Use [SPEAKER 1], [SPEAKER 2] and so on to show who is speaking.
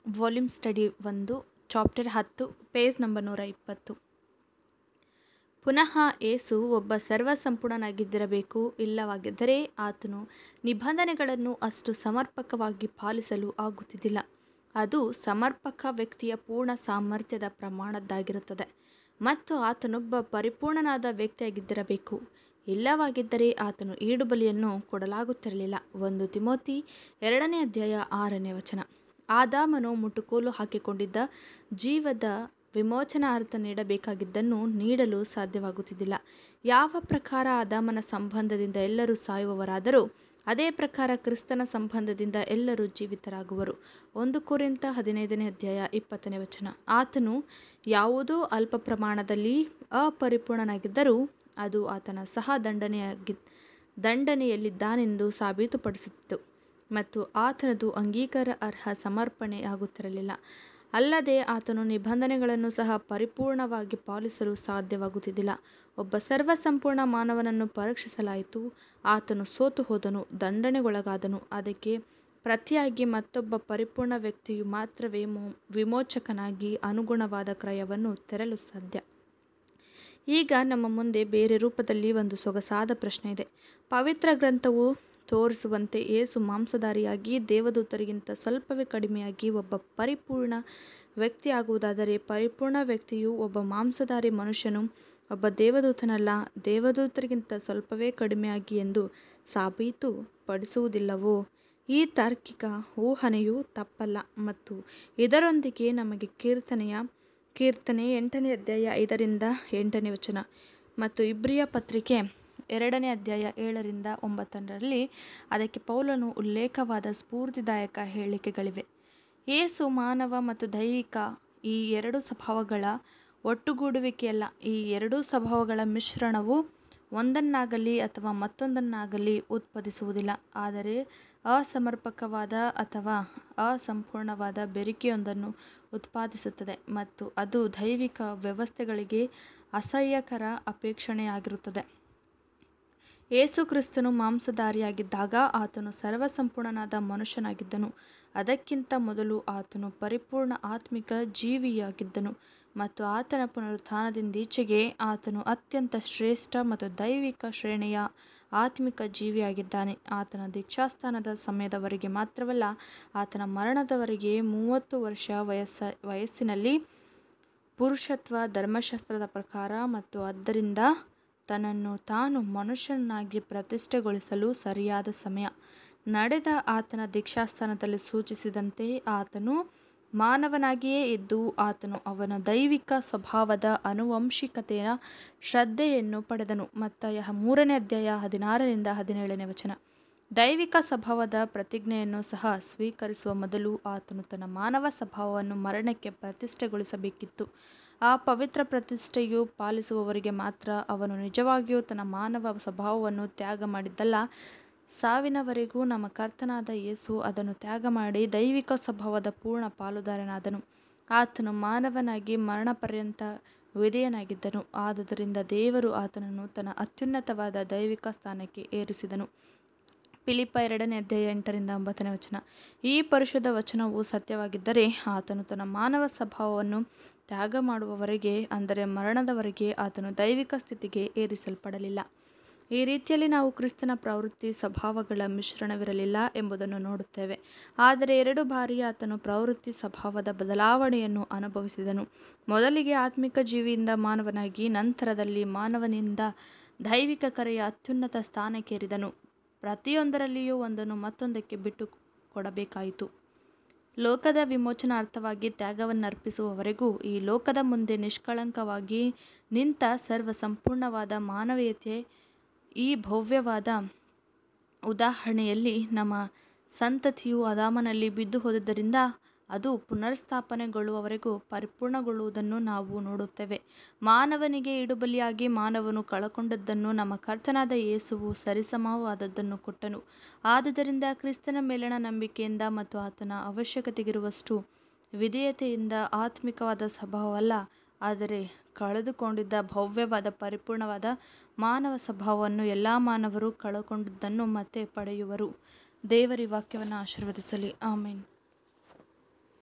[SPEAKER 1] volume study ಒಂದು chapter ಹತ್ತು page number ನೂರ ಇಪ್ಪತ್ತು ಪುನಃ ಏಸು ಒಬ್ಬ ಸರ್ವಸಂಪೂರ್ಣನಾಗಿದ್ದಿರಬೇಕು ಇಲ್ಲವಾಗಿದ್ದರೆ ಆತನು ನಿಬಂಧನೆಗಳನ್ನು ಅಷ್ಟು ಸಮರ್ಪಕವಾಗಿ ಪಾಲಿಸಲು ಆಗುತ್ತಿದ್ದಿಲ್ಲ ಅದು ಸಮರ್ಪಕ ವ್ಯಕ್ತಿಯ ಪೂರ್ಣ ಸಾಮರ್ಥ್ಯದ ಪ್ರಮಾಣದ್ದಾಗಿರುತ್ತದೆ ಮತ್ತು ಆತನೊಬ್ಬ ಪರಿಪೂರ್ಣನಾದ ವ್ಯಕ್ತಿಯಾಗಿದ್ದಿರಬೇಕು ಇಲ್ಲವಾಗಿದ್ದರೆ ಆತನು ಈಡುಬಲಿಯನ್ನು ಕೊಡಲಾಗುತ್ತಿರಲಿಲ್ಲ ಒಂದು ತಿಮೋತಿ ಎರಡನೇ ಅಧ್ಯಾಯ ಆರನೇ ವಚನ ಆದಾಮನು ಮುಟ್ಟುಕೋಲು ಹಾಕಿಕೊಂಡಿದ್ದ ಜೀವದ ವಿಮೋಚನಾರ್ಥ ನೀಡಬೇಕಾಗಿದ್ದನ್ನು ನೀಡಲು ಸಾಧ್ಯವಾಗುತ್ತಿದ್ದಿಲ್ಲ ಯಾವ ಪ್ರಕಾರ ಆದಾಮನ ಸಂಬಂಧದಿಂದ ಎಲ್ಲರೂ ಸಾಯುವವರಾದರೂ ಅದೇ ಪ್ರಕಾರ ಕ್ರಿಸ್ತನ ಸಂಬಂಧದಿಂದ ಎಲ್ಲರೂ ಜೀವಿತರಾಗುವರು ಒಂದು ಕುರಿತ ಹದಿನೈದನೇ ಅಧ್ಯಾಯ ಇಪ್ಪತ್ತನೇ ವಚನ ಆತನು ಯಾವುದೋ ಅಲ್ಪ ಪ್ರಮಾಣದಲ್ಲಿ ಅಪರಿಪೂರ್ಣನಾಗಿದ್ದರೂ ಅದು ಆತನ ಸಹ ದಂಡನೆಯಾಗಿ ದಂಡನೆಯಲ್ಲಿದ್ದಾನೆಂದು ಸಾಬೀತುಪಡಿಸುತ್ತಿತ್ತು ಮತ್ತು ಆತನದು ಅಂಗೀಕಾರ ಅರ್ಹ ಸಮರ್ಪಣೆಯಾಗುತ್ತಿರಲಿಲ್ಲ ಅಲ್ಲದೆ ಆತನು ನಿಬಂಧನೆಗಳನ್ನು ಸಹ ಪರಿಪೂರ್ಣವಾಗಿ ಪಾಲಿಸಲು ಸಾಧ್ಯವಾಗುತ್ತಿದ್ದಿಲ್ಲ ಒಬ್ಬ ಸರ್ವಸಂಪೂರ್ಣ ಮಾನವನನ್ನು ಪರೀಕ್ಷಿಸಲಾಯಿತು ಆತನು ಸೋತು ಹೋದನು ದಂಡನೆಗೊಳಗಾದನು ಅದಕ್ಕೆ ಪ್ರತಿಯಾಗಿ ಮತ್ತೊಬ್ಬ ಪರಿಪೂರ್ಣ ವ್ಯಕ್ತಿಯು ಮಾತ್ರವೇ ವಿಮೋಚಕನಾಗಿ ಅನುಗುಣವಾದ ಕ್ರಯವನ್ನು ತೆರಲು ಸಾಧ್ಯ ಈಗ ನಮ್ಮ ಮುಂದೆ ಬೇರೆ ರೂಪದಲ್ಲಿ ಒಂದು ಸೊಗಸಾದ ಪ್ರಶ್ನೆ ಇದೆ ಪವಿತ್ರ ಗ್ರಂಥವು ತೋರಿಸುವಂತೆ ಏಸು ಮಾಂಸಧಾರಿಯಾಗಿ ದೇವದೂತರಿಗಿಂತ ಸ್ವಲ್ಪವೇ ಕಡಿಮೆಯಾಗಿ ಒಬ್ಬ ಪರಿಪೂರ್ಣ ವ್ಯಕ್ತಿಯಾಗುವುದಾದರೆ ಪರಿಪೂರ್ಣ ವ್ಯಕ್ತಿಯು ಒಬ್ಬ ಮಾಂಸಧಾರಿ ಮನುಷ್ಯನು ಒಬ್ಬ ದೇವದೂತನಲ್ಲ ದೇವದೂತರಿಗಿಂತ ಸ್ವಲ್ಪವೇ ಕಡಿಮೆಯಾಗಿ ಎಂದು ಸಾಬೀತುಪಡಿಸುವುದಿಲ್ಲವೋ ಈ ತಾರ್ಕಿಕ ಊಹನೆಯು ತಪ್ಪಲ್ಲ ಮತ್ತು ಇದರೊಂದಿಗೆ ನಮಗೆ ಕೀರ್ತನೆಯ ಕೀರ್ತನೆ ಎಂಟನೇ ಅಧ್ಯಾಯ ಐದರಿಂದ ಎಂಟನೇ ವಚನ ಮತ್ತು ಇಬ್ರಿಯ ಪತ್ರಿಕೆ ಎರಡನೇ ಅಧ್ಯಾಯ ಏಳರಿಂದ ಒಂಬತ್ತರಲ್ಲಿ ಅದಕ್ಕೆ ಪೌಲನು ಉಲ್ಲೇಖವಾದ ಸ್ಫೂರ್ತಿದಾಯಕ ಹೇಳಿಕೆಗಳಿವೆ ಏಸು ಮಾನವ ಮತ್ತು ದೈಹಿಕ ಈ ಎರಡು ಸ್ವಭಾವಗಳ ಒಟ್ಟುಗೂಡುವಿಕೆಯಲ್ಲ ಈ ಎರಡೂ ಸ್ವಭಾವಗಳ ಮಿಶ್ರಣವು ಒಂದನ್ನಾಗಲಿ ಅಥವಾ ಮತ್ತೊಂದನ್ನಾಗಲಿ ಉತ್ಪಾದಿಸುವುದಿಲ್ಲ ಆದರೆ ಅಸಮರ್ಪಕವಾದ ಅಥವಾ ಅಸಂಪೂರ್ಣವಾದ ಬೆರಿಕೆಯೊಂದನ್ನು ಉತ್ಪಾದಿಸುತ್ತದೆ ಮತ್ತು ಅದು ದೈವಿಕ ವ್ಯವಸ್ಥೆಗಳಿಗೆ ಅಸಹ್ಯಕರ ಅಪೇಕ್ಷಣೆಯಾಗಿರುತ್ತದೆ ಯೇಸು ಕ್ರಿಸ್ತನು ಮಾಂಸಧಾರಿಯಾಗಿದ್ದಾಗ ಆತನು ಸರ್ವಸಂಪೂರ್ಣನಾದ ಮನುಷ್ಯನಾಗಿದ್ದನು ಅದಕ್ಕಿಂತ ಮೊದಲು ಆತನು ಪರಿಪೂರ್ಣ ಆತ್ಮಿಕ ಜೀವಿಯಾಗಿದ್ದನು ಮತ್ತು ಆತನ ಪುನರುತ್ಥಾನದಿಂದೀಚೆಗೆ ಆತನು ಅತ್ಯಂತ ಶ್ರೇಷ್ಠ ಮತ್ತು ದೈವಿಕ ಶ್ರೇಣಿಯ ಆತ್ಮಿಕ ಜೀವಿಯಾಗಿದ್ದಾನೆ ಆತನ ದೀಕ್ಷಾಸ್ಥಾನದ ಸಮಯದವರೆಗೆ ಮಾತ್ರವಲ್ಲ ಆತನ ಮರಣದವರೆಗೆ ಮೂವತ್ತು ವರ್ಷ ವಯಸ್ಸ ವಯಸ್ಸಿನಲ್ಲಿ ಪುರುಷತ್ವ ಧರ್ಮಶಾಸ್ತ್ರದ ಪ್ರಕಾರ ಮತ್ತು ಆದ್ದರಿಂದ ತನ್ನನ್ನು ತಾನು ಮನುಷ್ಯನಾಗಿ ಪ್ರತಿಷ್ಠೆಗೊಳಿಸಲು ಸರಿಯಾದ ಸಮಯ ನಡೆದ ಆತನ ದೀಕ್ಷಾಸ್ಥಾನದಲ್ಲಿ ಸೂಚಿಸಿದಂತೆ ಆತನು ಮಾನವನಾಗಿಯೇ ಇದ್ದು ಆತನು ಅವನ ದೈವಿಕ ಸ್ವಭಾವದ ಆನುವಂಶಿಕತೆಯ ಶ್ರದ್ಧೆಯನ್ನು ಪಡೆದನು ಮತ್ತಾಯ ಮೂರನೇ ಅಧ್ಯಾಯ ಹದಿನಾರರಿಂದ ಹದಿನೇಳನೇ ವಚನ ದೈವಿಕ ಸ್ವಭಾವದ ಪ್ರತಿಜ್ಞೆಯನ್ನು ಸಹ ಸ್ವೀಕರಿಸುವ ಮೊದಲು ಆತನು ತನ್ನ ಮಾನವ ಸ್ವಭಾವವನ್ನು ಮರಣಕ್ಕೆ ಪ್ರತಿಷ್ಠೆಗೊಳಿಸಬೇಕಿತ್ತು ಆ ಪವಿತ್ರ ಪ್ರತಿಷ್ಠೆಯು ಪಾಲಿಸುವವರಿಗೆ ಮಾತ್ರ ಅವನು ನಿಜವಾಗಿಯೂ ತನ್ನ ಮಾನವ ಸ್ವಭಾವವನ್ನು ತ್ಯಾಗ ಮಾಡಿದ್ದಲ್ಲ ಸಾವಿನವರೆಗೂ ನಮ್ಮ ಕರ್ತನಾದ ಯೇಸು ಅದನ್ನು ತ್ಯಾಗ ಮಾಡಿ ದೈವಿಕ ಸ್ವಭಾವದ ಪೂರ್ಣ ಪಾಲುದಾರನಾದನು ಆತನು ಮಾನವನಾಗಿ ಮರಣಪರ್ಯಂತ ವಿಧೇಯನಾಗಿದ್ದನು ಆದುದರಿಂದ ದೇವರು ಆತನನ್ನು ತನ್ನ ಅತ್ಯುನ್ನತವಾದ ದೈವಿಕ ಸ್ಥಾನಕ್ಕೆ ಏರಿಸಿದನು ಫಿಲಿಪ್ಪ ಎರಡನೇ ಅಧ್ಯಾಯ ಎಂಟರಿಂದ ಒಂಬತ್ತನೇ ವಚನ ಈ ಪರಿಶುದ್ಧ ವಚನವು ಸತ್ಯವಾಗಿದ್ದರೆ ಆತನು ತನ್ನ ಮಾನವ ಸ್ವಭಾವವನ್ನು ತ್ಯಾಗ ಮಾಡುವವರೆಗೆ ಅಂದರೆ ಮರಣದವರೆಗೆ ಆತನು ದೈವಿಕ ಸ್ಥಿತಿಗೆ ಏರಿಸಲ್ಪಡಲಿಲ್ಲ ಈ ರೀತಿಯಲ್ಲಿ ನಾವು ಕ್ರಿಸ್ತನ ಪ್ರವೃತ್ತಿ ಸ್ವಭಾವಗಳ ಮಿಶ್ರಣವಿರಲಿಲ್ಲ ಎಂಬುದನ್ನು ನೋಡುತ್ತೇವೆ ಆದರೆ ಎರಡು ಬಾರಿ ಆತನು ಪ್ರವೃತ್ತಿ ಸ್ವಭಾವದ ಬದಲಾವಣೆಯನ್ನು ಅನುಭವಿಸಿದನು ಮೊದಲಿಗೆ ಆತ್ಮಿಕ ಜೀವಿಯಿಂದ ಮಾನವನಾಗಿ ನಂತರದಲ್ಲಿ ಮಾನವನಿಂದ ದೈವಿಕ ಕರೆಯ ಅತ್ಯುನ್ನತ ಸ್ಥಾನಕ್ಕೇರಿದನು ಪ್ರತಿಯೊಂದರಲ್ಲಿಯೂ ಒಂದನ್ನು ಮತ್ತೊಂದಕ್ಕೆ ಬಿಟ್ಟು ಕೊಡಬೇಕಾಯಿತು ಲೋಕದ ವಿಮೋಚನಾರ್ಥವಾಗಿ ತ್ಯಾಗವನ್ನರ್ಪಿಸುವವರೆಗೂ ಈ ಲೋಕದ ಮುಂದೆ ನಿಷ್ಕಳಂಕವಾಗಿ ನಿಂತ ಸರ್ವ ಸಂಪೂರ್ಣವಾದ ಮಾನವೀಯತೆ ಈ ಭವ್ಯವಾದ ಉದಾಹರಣೆಯಲ್ಲಿ ನಮ್ಮ ಸಂತತಿಯು ಅದಾಮನಲ್ಲಿ ಬಿದ್ದು ಹೋದದ್ದರಿಂದ ಅದು ಪುನರ್ಸ್ಥಾಪನೆಗೊಳ್ಳುವವರೆಗೂ ಪರಿಪೂರ್ಣಗೊಳ್ಳುವುದನ್ನು ನಾವು ನೋಡುತ್ತೇವೆ ಮಾನವನಿಗೆ ಇಡುಬಲಿಯಾಗಿ ಮಾನವನು ಕಳಕೊಂಡದ್ದನ್ನು ನಮ್ಮ ಕರ್ತನಾದ ಯೇಸುವು ಸರಿಸಮವಾದದ್ದನ್ನು ಕೊಟ್ಟನು ಆದುದರಿಂದ ಕ್ರಿಸ್ತನ ಮೇಲಣ ನಂಬಿಕೆಯಿಂದ ಮತ್ತು ಆತನ ಅವಶ್ಯಕತೆಗಿರುವಷ್ಟು ವಿಧೇಯತೆಯಿಂದ ಆತ್ಮಿಕವಾದ ಸ್ವಭಾವವಲ್ಲ ಆದರೆ ಕಳೆದುಕೊಂಡಿದ್ದ ಭವ್ಯವಾದ ಪರಿಪೂರ್ಣವಾದ ಮಾನವ ಸ್ವಭಾವವನ್ನು ಎಲ್ಲ ಮಾನವರು ಕಳಕೊಂಡದ್ದನ್ನು ಮತ್ತೆ ಪಡೆಯುವರು ದೇವರ ವಾಕ್ಯವನ್ನು ಆಶೀರ್ವದಿಸಲಿ ಆಮೇನ್